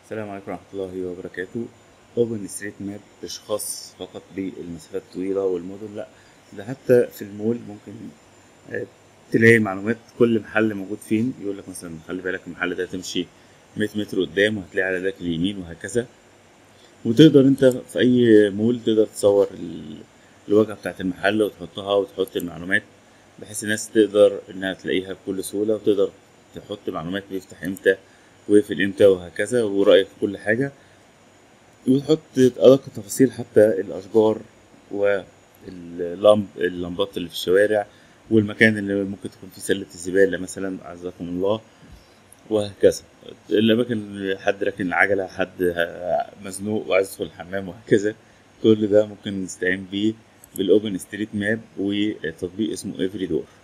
السلام عليكم ورحمة الله وبركاته اوبن ستريت ماب مش خاص فقط بالمسافات الطويلة والمدن لا ده حتى في المول ممكن آه، تلاقي معلومات كل محل موجود فين يقول لك مثلا خلي بالك المحل ده تمشي 100 متر قدام وهتلاقي على ذاك اليمين وهكذا وتقدر انت في اي مول تقدر تصور ال- الواجهة بتاعت المحل وتحطها وتحط المعلومات بحيث الناس تقدر انها تلاقيها بكل سهولة وتقدر تحط معلومات بيفتح امتى ويقفل امتى وهكذا ورأيك في كل حاجة وتحط أدق التفاصيل حتى الأشجار واللمب اللمبات اللي في الشوارع والمكان اللي ممكن تكون فيه سلة الزبالة مثلا أعزكم الله وهكذا الأماكن اللي حد راكن العجلة حد مزنوق وعايز يدخل الحمام وهكذا كل ده ممكن نستعين بيه بالأوبن ستريت ماب وتطبيق اسمه افري دور